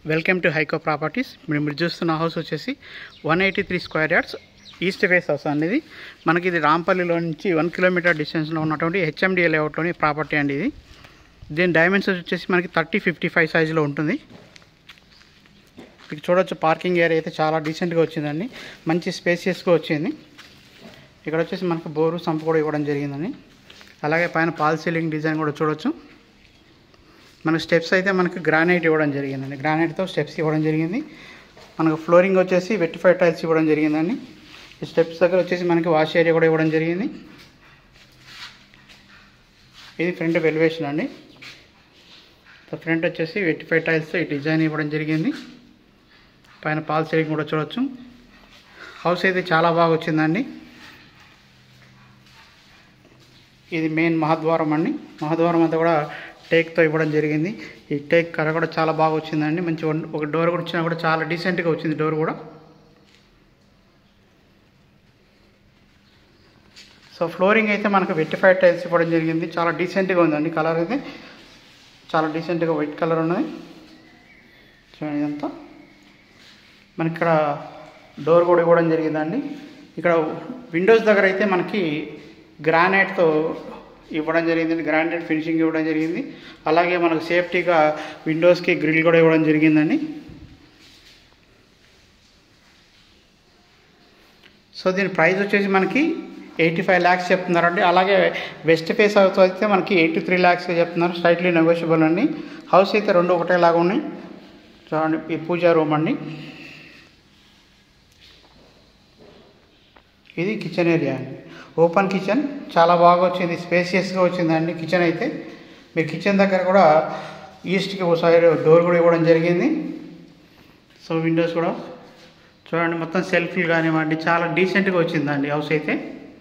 welcome to హైకో properties మీరు మీరు చూస్తున్న హౌస్ వచ్చేసి one eighty three square yards east face house అనేది మనకి ఇది రాంపల్లిలో నుంచి వన్ కిలోమీటర్ డిస్టెన్స్లో ఉన్నటువంటి హెచ్ఎండిఏ లేఅవుట్లోని ప్రాపర్టీ అండి ఇది దీని డైమెన్షన్స్ వచ్చేసి మనకి థర్టీ ఫిఫ్టీ ఫైవ్ సైజులో ఉంటుంది మీకు చూడొచ్చు పార్కింగ్ ఏరియా అయితే చాలా డీసెంట్గా వచ్చిందండి మంచి స్పేసియస్గా వచ్చింది ఇక్కడ వచ్చేసి మనకు బోరు సంపు కూడా ఇవ్వడం జరిగిందండి అలాగే పైన పాల్ సీలింగ్ డిజైన్ కూడా చూడొచ్చు మనకు స్టెప్స్ అయితే మనకు గ్రానైట్ ఇవ్వడం జరిగిందండి గ్రానైట్తో స్టెప్స్ ఇవ్వడం జరిగింది మనకు ఫ్లోరింగ్ వచ్చేసి వెట్టిఫై టైల్స్ ఇవ్వడం జరిగిందండి ఈ స్టెప్స్ దగ్గర వచ్చేసి మనకి వాష్ ఏరియా కూడా ఇవ్వడం జరిగింది ఇది ఫ్రంట్ వెలివేషన్ అండి ఫ్రంట్ వచ్చేసి వెట్టిఫై టైల్స్ ఈ డిజైన్ ఇవ్వడం జరిగింది పైన పాల్ సీలింగ్ కూడా చూడొచ్చు హౌస్ అయితే చాలా బాగా వచ్చిందండి ఇది మెయిన్ మహాద్వారం అండి మహాద్వారం అంతా కూడా టేక్తో ఇవ్వడం జరిగింది ఈ టేక్ కర కూడా చాలా బాగా వచ్చిందండి మంచి వన్- ఒక డోర్ కూడా వచ్చినా కూడా చాలా డీసెంట్గా వచ్చింది డోర్ కూడా సో ఫ్లోరింగ్ అయితే మనకు వెట్టిఫైడ్ టైల్స్ ఇవ్వడం జరిగింది చాలా డీసెంట్గా ఉందండి కలర్ అయితే చాలా డీసెంట్గా వైట్ కలర్ ఉన్నది చూడండి ఇదంతా మనకి ఇక్కడ డోర్ కూడా ఇవ్వడం జరిగిందండి ఇక్కడ విండోస్ దగ్గర అయితే మనకి గ్రానైట్తో ఇవ్వడం జరిగింది గ్రానైట్ ఫినిషింగ్ ఇవ్వడం జరిగింది అలాగే మనకు సేఫ్టీగా విండోస్కి గ్రిల్ కూడా ఇవ్వడం జరిగిందండి సో దీని ప్రైస్ వచ్చేసి మనకి ఎయిటీ ఫైవ్ ల్యాక్స్ చెప్తున్నారండి అలాగే వెస్ట్ ఫేస్ హౌస్ అయితే మనకి ఎయిటీ త్రీ ల్యాక్స్ చెప్తున్నారు స్లైట్లీ నెగోషియబుల్ అండి హౌస్ అయితే రెండు ఒకటేలాగా ఉన్నాయి చూడండి ఈ పూజా రూమ్ అండి ఇది కిచెన్ ఏరియా అండి ఓపెన్ కిచెన్ చాలా బాగా వచ్చింది స్పేసియస్గా వచ్చిందండి కిచెన్ అయితే మీరు కిచెన్ దగ్గర కూడా ఈస్ట్కి ఒక సైడ్ డోర్ కూడా ఇవ్వడం జరిగింది సో విండోస్ కూడా చూడండి మొత్తం సెల్ఫ్లు కానివ్వండి చాలా డీసెంట్గా వచ్చిందండి హౌస్ అయితే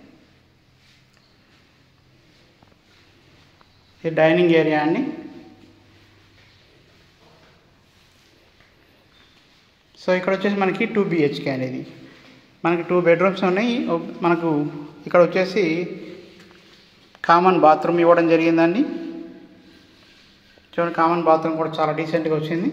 ఇది డైనింగ్ ఏరియా అండి సో ఇక్కడ వచ్చేసి మనకి టూ బిహెచ్కే అనేది మనకి టూ బెడ్రూమ్స్ ఉన్నాయి ఓ- మనకు ఇక్కడ వచ్చేసి కామన్ బాత్రూమ్ ఇవ్వడం జరిగిందండి చూడండి కామన్ బాత్రూమ్ కూడా చాలా డీసెంట్గా వచ్చింది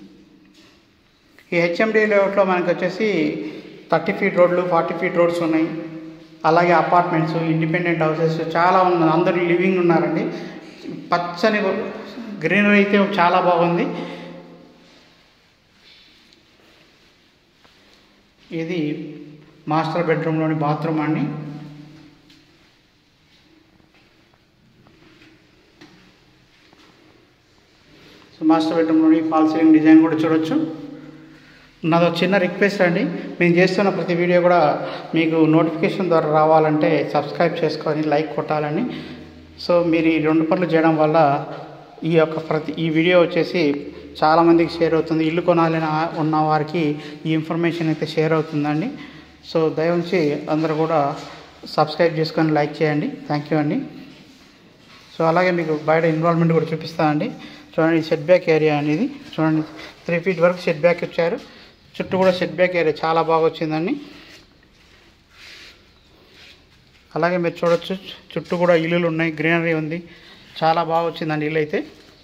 ఈ హెచ్ఎండి లేఅవుట్లో మనకి వచ్చేసి థర్టీ ఫీట్ రోడ్లు ఫార్టీ ఫీట్ రోడ్స్ ఉన్నాయి అలాగే అపార్ట్మెంట్స్ ఇండిపెండెంట్ హౌసెస్ చాలా ఉన్నాయి అందరూ లివింగ్ ఉన్నారండి పచ్చని గ్రీనరీ అయితే చాలా బాగుంది ఇది మాస్టర్ బెడ్రూమ్లోని బాత్రూమ్ అండి సో మాస్టర్ బెడ్రూమ్లోని ఫాల్ సీలింగ్ డిజైన్ కూడా చూడొచ్చు నాది ఒక చిన్న రిక్వెస్ట్ అండి నేను చేస్తున్న ప్రతి వీడియో కూడా మీకు నోటిఫికేషన్ ద్వారా రావాలంటే సబ్స్క్రైబ్ చేసుకొని లైక్ కొట్టాలని సో మీరు ఈ రెండు పనులు చేయడం వల్ల ఈ యొక్క ప్రతి ఈ వీడియో వచ్చేసి చాలామందికి షేర్ అవుతుంది ఇల్లు కొనాలని ఆ- ఉన్న వారికి ఈ ఇన్ఫర్మేషన్ అయితే షేర్ అవుతుందండి సో దయవుంచి అందరూ కూడా సబ్స్క్రైబ్ చేసుకొని లైక్ చేయండి థ్యాంక్ యూ అండి సో అలాగే మీకు బయట ఇన్వాల్వ్మెంట్ కూడా చూపిస్తానండి చూడండి సెట్ బ్యాక్ ఏరియా అనేది చూడండి త్రీ ఫీట్ వరకు సెట్ బ్యాక్ ఇచ్చారు చుట్టూ కూడా సెట్ బ్యాక్ ఏరియా చాలా బాగా వచ్చిందండి అలాగే మీరు చూడొచ్చు చుట్టూ కూడా ఇల్లులు ఉన్నాయి గ్రీనరీ ఉంది చాలా బాగా వచ్చిందండి ఇల్లు అయితే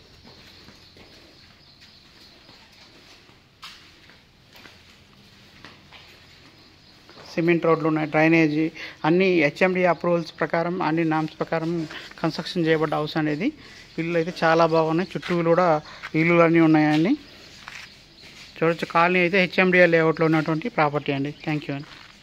సిమెంట్ రోడ్లు ఉన్నాయి డ్రైనేజీ అన్ని హెచ్ఎండి అప్రూవల్స్ ప్రకారం అన్ని నామ్స్ ప్రకారం కన్స్ట్రక్షన్ చేయబడ్డ హౌస్ అనేది ఇల్లు అయితే చాలా బాగున్నాయి చుట్టూ కూడా ఇల్లులు అన్నీ ఉన్నాయండి చూడొచ్చు కాలనీ అయితే హెచ్ఎండిఏ లేఅవుట్లో ఉన్నటువంటి ప్రాపర్టీ అండి థ్యాంక్ యూ అండి